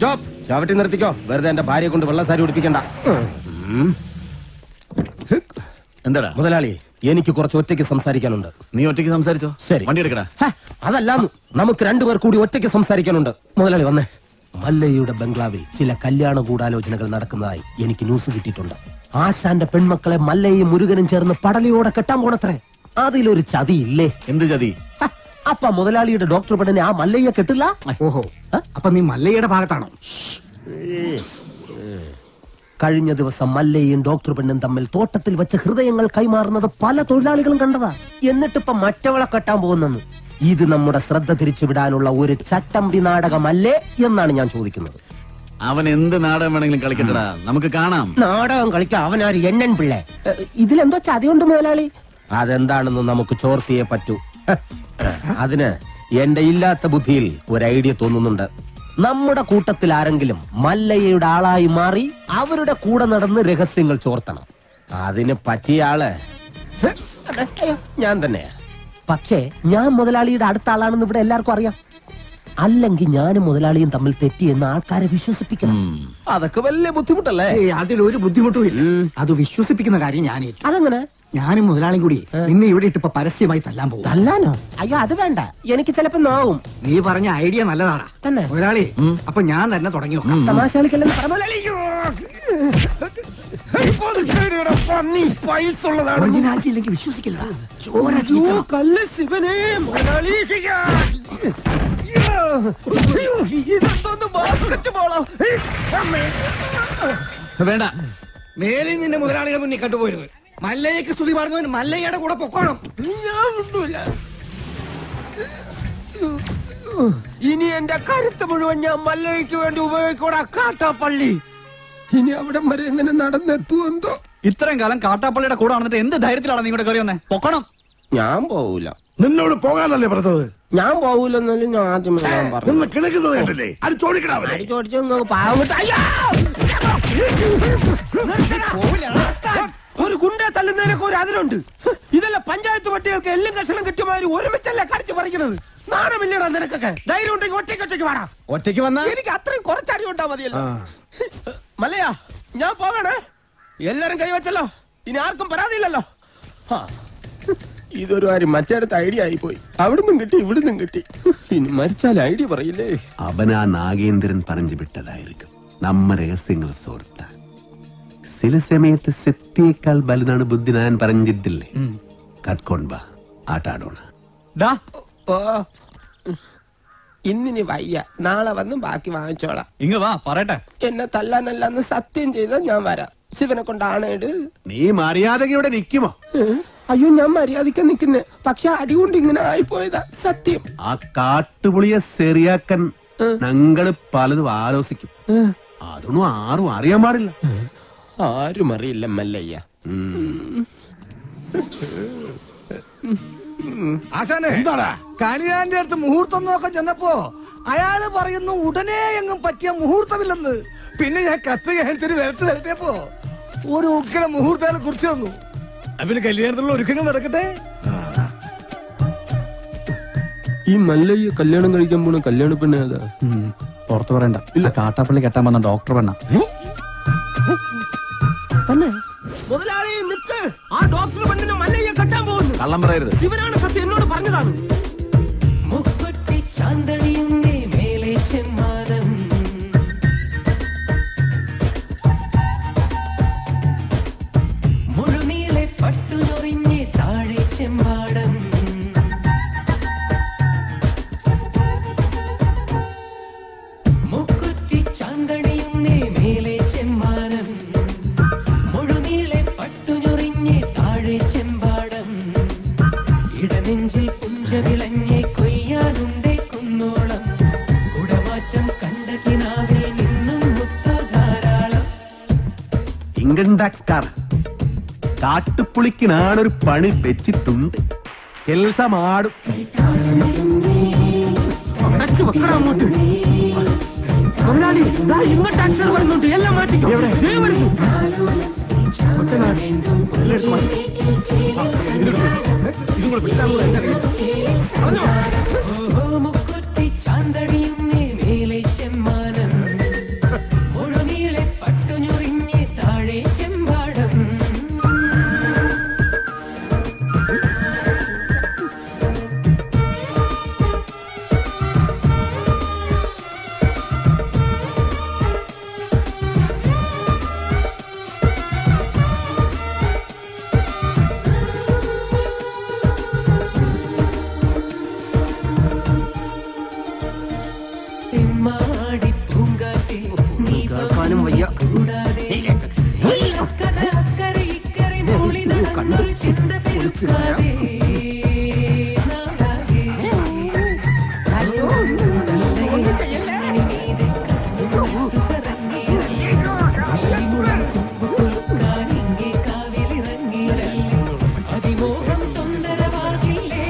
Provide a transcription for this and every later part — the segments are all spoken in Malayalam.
സ്റ്റോപ്പ് ചവിട്ടി നിർത്തിക്കോ വെറുതെ എന്റെ ഭാര്യയെ കൊണ്ട് വെള്ള സാരി ഉടിപ്പിക്കണ്ട ഉം. എന്താടാ മുതലാളി എനിക്ക് കുറച്ച് ഒറ്റയ്ക്ക് സംസാരിക്കാനുണ്ട് നീ ഒറ്റയ്ക്ക് സംസാരിച്ചോ ശരി. വണ്ടി എടുക്കടാ ഹ, അതല്ലാന്ന് നമുക്ക് രണ്ടുപേർ കൂടി ഒറ്റയ്ക്ക് സംസാരിക്കാനുണ്ട് മുതലാളി വന്നേ മല്ലയ്യയുടെ ബംഗ്ലാവിൽ ചില കല്യാണ ഗൂഢാലോചനകൾ നടക്കുന്നതായി എനിക്ക് ന്യൂസ് കിട്ടിയിട്ടുണ്ട് ആശാന്റെ പെൺമക്കളെ മല്ലയും മുരുകനും ചേർന്ന് പടലയോടെ കെട്ടാൻ പോണത്രേ അതിലൊരു ചതിയില്ലേ എന്ത് ചതി ഹ, അപ്പ മുതലാളിയുടെ ഡോക്ടർ പെണ്ണിനെ ആ മല്ലയ്യ കെട്ടില്ല ഓഹോ അപ്പൊ നീ മല്ലയുടെ ഭാഗത്താണോ കഴിഞ്ഞ ദിവസം മല്ലയും ഡോക്ടർ പെണ്ണും തമ്മിൽ തോട്ടത്തിൽ വെച്ച് ഹൃദയങ്ങൾ കൈമാറുന്നത് പല തൊഴിലാളികളും കണ്ടതാ എന്നിട്ടിപ്പൊ മറ്റവളെ കെട്ടാൻ പോകുന്നെന്ന് ഇത് നമ്മുടെ ശ്രദ്ധ തിരിച്ചുവിടാനുള്ള ഒരു ചട്ടമ്പി നാടകമല്ലേ എന്നാണ് ഞാൻ ചോദിക്കുന്നത് അവൻ എന്ത് നാടകം വേണമെങ്കിലും കളിക്കട്ടടാ നമുക്ക് കാണാം നാടകം കളിക്കാൻ അവനാര് എണ്ണൻ പിള്ളേ എ, ഇതിലെന്തോ ചതിയുണ്ട് മുതലാളി അതെന്താണെന്ന് നമുക്ക് ചോർത്തിയേ പറ്റൂ ഹ, അതിന് എന്റെ ഇല്ലാത്ത ബുദ്ധിയിൽ ഒരു ഐഡിയ തോന്നുന്നുണ്ട് നമ്മുടെ കൂട്ടത്തിൽ ആരെങ്കിലും മല്ലയ്യയുടെ ആളായി മാറി അവരുടെ കൂടെ നടന്ന് രഹസ്യങ്ങൾ ചോർത്തണം അതിന് പറ്റിയ ആള് ഹ്, അതെ, അയ്യോ, ഞാൻ തന്നെയാ പക്ഷേ ഞാൻ മുതലാളിയുടെ അടുത്ത ആളാണെന്ന് ഇവിടെ എല്ലാവർക്കും അറിയാം അല്ലെങ്കിൽ ഞാനും മുതലാളിയും തമ്മിൽ തെറ്റിയെന്ന് ആൾക്കാരെ വിശ്വസിപ്പിക്കണം അതൊക്കെ വലിയ ബുദ്ധിമുട്ടല്ലേ ഏയ് അതിലൊരു ബുദ്ധിമുട്ടും ഇല്ല അത് വിശ്വസിപ്പിക്കുന്ന കാര്യം ഞാൻ ഏറ്റു അതെങ്ങനെ ഞാനും മുതലാളിയും കൂടി നിന്നെ ഇവിടെ ഇട്ടിപ്പോ പരസ്യമായി തല്ലാൻ പോകും തല്ലാനോ അയ്യോ അത് വേണ്ട എനിക്ക് ചിലപ്പോ നോവും നീ പറഞ്ഞ ഐഡിയ നല്ലതാടാ തന്നെ മുതലാളി അപ്പൊ ഞാൻ തന്നെ തുടങ്ങി നോക്കാം തമാശ കളിക്കല്ലെന്ന് പറഞ്ഞ മുതലാളി, അയ്യോ. ഒറിജിനാലിറ്റി ഇല്ലെങ്കിൽ വിശ്വസിക്കില്ല ചോര അയ്യോ, ചീറ്റണം. കല്ല് ശിവനെ മുതലാളി. അയ്യോ, ഇതെന്തോന്ന് ബാസ്കറ്റ് ബോളോ വേണ്ട മേലിൽ നിന്നെ മുതലാളിയുടെ മുന്നിൽ കണ്ടുപോരുത് മല്ലയ്ക്ക് സ്തുതി പറഞ്ഞവൻ മല്ലയ്യയുടെ കൂടെ പൊക്കോണം ഞാൻ ഒന്നുമില്ല ഇനി എന്റെ കരുത്ത് മുഴുവൻ ഞാൻ മല്ലയ്ക്ക് വേണ്ടി ഉപയോഗിക്കൂടാ കാട്ടാപ്പള്ളി ഇനി അവിടെ വരെ എങ്ങനെ നടന്നെത്തുമെന്തോ ഇത്രയും കാലം കാട്ടാപ്പള്ളിയുടെ കൂടെ നടന്നിട്ട് എന്ത് ധൈര്യത്തിലാണ് നീ ഇവിടെ കയറി വന്നേ പൊക്കണം ഞാൻ പോവൂല നിന്നോട് പോകാനല്ലേ പറഞ്ഞത് ഞാൻ പോവൂലെന്നല്ലേ ഞാൻ ആദ്യമേ ഞാൻ പറഞ്ഞു നിന്ന് കിണക്കുന്നത് കണ്ടില്ലേ അത് ചോദിക്കണാവല്ലേ അടി ചോദിച്ചു നിങ്ങൾ പാവം വിട്ട് അയ്യോ! ഒരു ഗുണ്ടെ തല്ലുന്നതിനൊക്കെ ഒരു അതിലുണ്ട് ഇതല്ല പഞ്ചായത്ത് പട്ടികൾക്ക് എല്ലാം കഷണം കിട്ടിയമാതിരി ഒരുമിച്ചല്ലേ കടിച്ചു പറിക്കണത് നാണമില്ലടാ നിനക്കൊക്കെ ധൈര്യം ഉണ്ടെങ്കിൽ ഒറ്റയ്ക്ക് ഒറ്റയ്ക്ക് വേണം ഒറ്റയ്ക്ക് വന്ന എനിക്ക് അത്രയും കുറച്ചടി ഉണ്ടാ മതിയല്ലോ മല്ലയാ ഞാൻ പോകണേ എല്ലാരും കൈവച്ചല്ലോ ഇനി ആർക്കും പരാതിയില്ലല്ലോ ആ, ഇതൊരു കാര്യം മറ്റേടത്ത് ഐഡിയ ആയി പോയി അവിടുന്നും കിട്ടി ഇവിടുന്നും കിട്ടി ഇനി മരിച്ചാൽ ഐഡിയ പറയില്ലേ അവനാ നാഗേന്ദ്രൻ പറഞ്ഞു വിട്ടതായിരിക്കും നമ്മ രഹസ്യങ്ങൾ സോർത്താൻ ചില സമയത്ത് സത്യേക്കാൾ ബലനാണ് ബുദ്ധി ഞാൻ പറഞ്ഞിട്ടില്ലേ കട്ട്കൊൺബ ആട്ടാടോണ ഓ ഇന്നിനി വയ്യ നാളെ വന്ന് ബാക്കി വാങ്ങിച്ചോളാം ഇങ്ങ് വാ പറയട്ടെ എന്നെ തല്ലാനല്ലെന്ന് സത്യം ചെയ്താൽ ഞാൻ വരാം ശിവനെ കൊണ്ടാണേട് നീ മര്യാദകയോടെ നിൽക്കുമോ അയ്യോ ഞാൻ മര്യാദയ്ക്ക് നിക്കുന്നേ പക്ഷെ അടി കൊണ്ട് ഇങ്ങനെ ആയിപ്പോയതാ സത്യം ആ കാട്ടുപുളിയെ ശരിയാക്കാൻ ഞങ്ങള് പലതും ആലോചിക്കും അതൊന്നും ആരും അറിയാൻ പാടില്ല ആരും അറിയില്ല മല്ലയ്യ ആശാനെ എന്താടാ കണിയാന്റെ അടുത്ത് മുഹൂർത്തം നോക്കാൻ ചെന്നപ്പോ അയാള് പറയുന്നു ഉടനെ എങ്ങും പറ്റിയ മുഹൂർത്തമില്ലെന്ന് പിന്നെ ഞാൻ കത്ത് കാണിച്ചൊരു വരട്ട് തരട്ടിയപ്പോ ഒരു ഉഗ്ര മുഹൂർത്തം കുറിച്ച് തന്നു അപ്പൊ പിന്നെ കല്യാണത്തിലുള്ള ഒരുക്കങ്ങൾ നടക്കട്ടെ ഈ മല്ലയ്യ കല്യാണം കഴിക്കാൻ പോണ കല്യാണ പെണ്ണ ഏതാ പുറത്തു പറയണ്ട ഇല്ല കാട്ടാപ്പള്ളി കെട്ടാൻ വന്ന ഡോക്ടർ പെണ്ണ തന്നെ മുതലാളി നിക്ക് ആ ഡോക്ടർ പെണ്ണിനെ മല്ലയ്യ കെട്ടാൻ പോകുന്നു കള്ളം പറയരുത് ശിവനാണ് സത്യം എന്നോട് പറഞ്ഞതാണ് മുക്കുറ്റി ചാന്തണിയുന്നേ മേലെ ചെമ്മാനം മുഴുനീളെ പട്ടുനൊറിഞ്ഞേ താഴെ ചെമ്മാടം മുക്കുറ്റി ചാന്തണിയുന്നേ മേലെ ചെമ്മാനം മുഴുനീളെ പട്ടുനൊറിഞ്ഞേ താഴെ ചെമ്പാടം ഇടനെഞ്ചിൽ പുഞ്ചവിളഞ്ഞെ കൊയ്യാനുണ്ടേ കുന്നോളം കുടമാറ്റം കണ്ട കിനാവിൽ നിന്നും മുത്ത ധാരാളം ഇൻകം ടാക്സ് കാർ കാട്ടുപുളിക്ക് ഞാനൊരു പണി വെച്ചിട്ടുണ്ട് കെൽസമാടും അടച്ചു വെക്കണം അങ്ങോട്ട് മുതലാളി ദാ ഇങ്ങോട്ട് ടാക്സർ വരുന്നുണ്ട് എല്ലാം മാറ്റിക്കോ ദേ വരുന്നു ഓഹോ മുക്കുറ്റി ചാന്തടിയുന്നേ മേലെ ചെമ്മാനം അതിമോഹം തൊന്തരവാകില്ലേ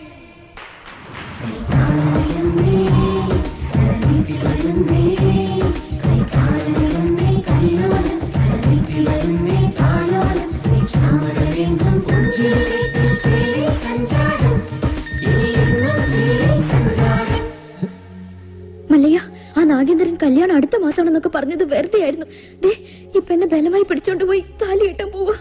മല്ലയ്യ ആ നാഗേന്ദ്രൻ കല്യാണം അടുത്ത മാസമാണെന്നൊക്കെ പറഞ്ഞത് വെറുതെ ആയിരുന്നു ദേ ഇപ്പൊ എന്നെ ബലമായി പിടിച്ചോണ്ട് പോയി താലി കെട്ടാൻ പോവാ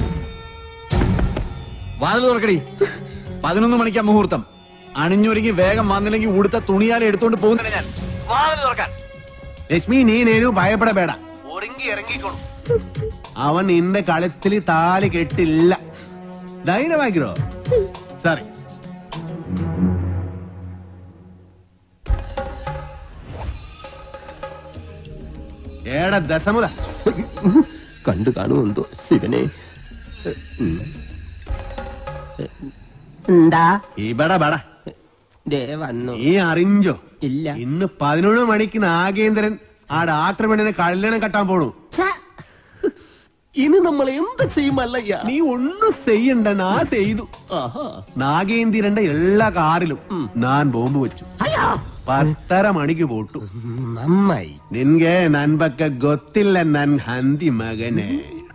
വാതിൽ തുറക്കടി പതിനൊന്ന് മണിക്കാ മുഹൂർത്തം അണിഞ്ഞൊരുങ്ങി വേഗം വന്നില്ലെങ്കിൽ ഉടുത്ത തുണിയാലെ എടുത്തോണ്ട് പോകുന്നില്ല ഞാൻ വാതിൽ തുറക്കാൻ ലക്ഷ്മി നീ നേരു ഭയപ്പെടಬೇಡ ഒരുങ്ങി ഇറങ്ങിക്കോളൂ അവൻ നിന്റെ കളത്തിൽ താലി കെട്ടില്ല ധൈര്യമാക്കിരോ സോറി ഏടാ ദശമുല കണ്ടു കാണുമെന്തോ ശിവനെ എന്താ ഇവിടെ ബട ദേ വന്നു നീ അറിഞ്ചോ ഇല്ല ഇന്ന് പതിനൊന്ന് മണിക്ക് നാഗേന്ദ്രൻ ആ ഡാക്ടർ പെണ്ണിനെ കല്യാണം കെട്ടാൻ പോണു ഇനി നമ്മൾ എന്ത് ചെയ്യുമല്ലയ്യ നീ ഒന്നും ചെയ്യണ്ട നാ ചെയ്തു നാഗേന്ദ്രന്റെ എല്ലാ കാറിലും ഞാൻ ബോംബ് വെച്ചു പത്തര മണിക്ക് പോട്ടു നന്നായി ನಿನ್ಗೆ ನನ್ ಬಗ್ಗೆ ಗೊತ್ತಿಲ್ಲ ನನ್ ಹಂದಿ ಮಗನೇ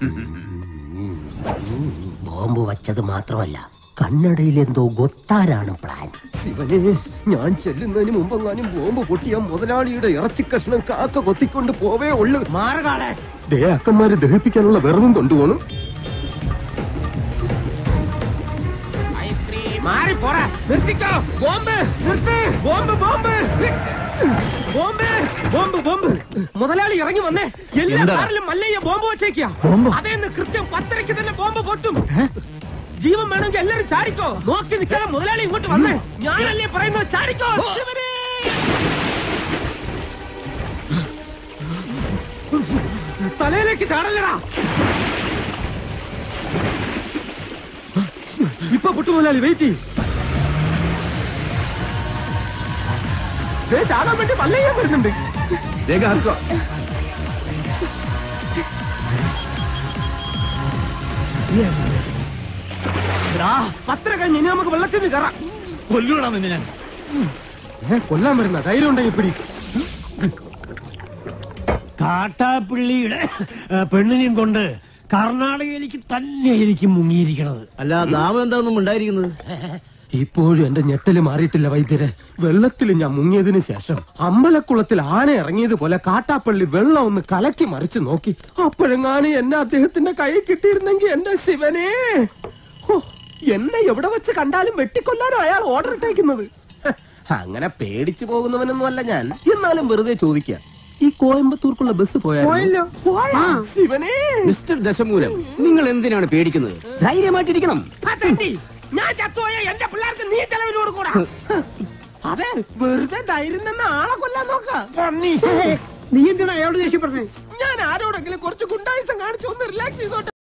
ബോംബ് വച്ചത് മാത്രമല്ല കണ്ണടയിൽ എന്തോ ഗൊത്താരാണ് പ്ലാൻ ശിവനെ ഞാൻ ചെല്ലുന്നതിന് മുമ്പെങ്ങാനും ബോംബ് പൊട്ടിയ മുതലാളിയുടെ ഇറച്ചി കഷ്ണം കാക്ക കൊത്തിക്കൊണ്ട് പോവേ ഉള്ളു മാറുകാളെ ദേ അക്കന്മാര് ദഹിപ്പിക്കാനുള്ള വെറുതും കൊണ്ടുപോകണം മാറി പോടാ നിർത്തിക്കോ ബോംബ് നിർത്ത് bomb bomb bomb bomb bomb മുതലാളി ഇറങ്ങി വന്നേ എല്ലാ കാറിലും മല്ലയ്യ ബോംബ് വെച്ചേക്കാ അതേന്ന് കൃത്യം പത്തരയ്ക്ക് തന്നെ ബോംബ് പൊട്ടും ജീവൻ വേണമെങ്കിൽ എല്ലാരും ചാടിക്കോ നോക്കി നിൽക്കാതെ മുതലാളി ഇങ്ങോട്ട് വന്നേ ഞാനല്ലേ പറയുന്നത് ചാടിക്കോ ശിവനേ! തലയിലേക്ക് ചാടല്ലടാ ഇപ്പൊ പൊട്ടു മുതലാളി വെയിറ്റ് ചാടാൻ വേണ്ടി മല്ലയ്യാൻ വരുന്നുണ്ട് ಬೇಗ ಹತ್ಕೋ എടാ, പത്തര കഴിഞ്ഞ് ഇനി നമുക്ക് വെള്ളത്തിൽ നിന്ന് കയറാം കൊല്ലൂടാ നിന്നെ ഞാൻ ഏ, കൊല്ലാൻ വരുന്ന ധൈര്യം ഉണ്ടെങ്കിൽ പിടി കാട്ടാപ്പിള്ളിയുടെ ഏ, പെണ്ണിനെയും കൊണ്ട് കർണാടകയിലേക്ക് തന്നെ എനിക്ക് മുങ്ങിയിരിക്കണത് അല്ല നാമം എന്താണെന്നും ഉണ്ടായിരിക്കുന്നത് ഇപ്പോഴും എന്റെ ഞെട്ടല് മാറിയിട്ടില്ല വൈദ്യരെ വെള്ളത്തിൽ ഞാൻ മുങ്ങിയതിനു ശേഷം അമ്പലക്കുളത്തിൽ ആന ഇറങ്ങിയതുപോലെ കാട്ടാപ്പള്ളി വെള്ളം ഒന്ന് കലക്കി മറിച്ച് നോക്കി അപ്പോഴെങ്ങാനും എന്നെ അദ്ദേഹത്തിന്റെ കൈ കിട്ടിയിരുന്നെങ്കിൽ എന്റെ ശിവനെ ഹോ, എന്നെ എവിടെ വെച്ച് കണ്ടാലും വെട്ടിക്കൊല്ലാനോ അയാൾ ഓർഡർ ഇട്ടേക്കുന്നത് ഹ, അങ്ങനെ പേടിച്ചു പോകുന്നവനൊന്നും അല്ല ഞാൻ എന്നാലും വെറുതെ ചോദിക്കാം ഈ കോയമ്പത്തൂർക്കുള്ള ബസ് പോയാലോ ശിവനെ മിസ്റ്റർ ദശമൂലം നിങ്ങൾ എന്തിനാണ് പേടിക്കുന്നത് ധൈര്യമായിട്ടിരിക്കണം ഞാൻ ചത്തുപോയ എന്റെ പിള്ളേർക്ക് നീ ചെലവിന് കൊടുക്കൂടാ അതെ വെറുതെ ധൈര്യം തന്നെ ആളെ കൊല്ലാൻ നോക്ക നീ എന്തിനാ അയാളോട് ദേഷ്യപ്പെടുന്നത് ഞാൻ ആരോടെങ്കിലും കുറച്ച് ഗുണ്ടായുസം കാണിച്ചു ഒന്ന് റിലാക്സ് ചെയ്തോട്ടെ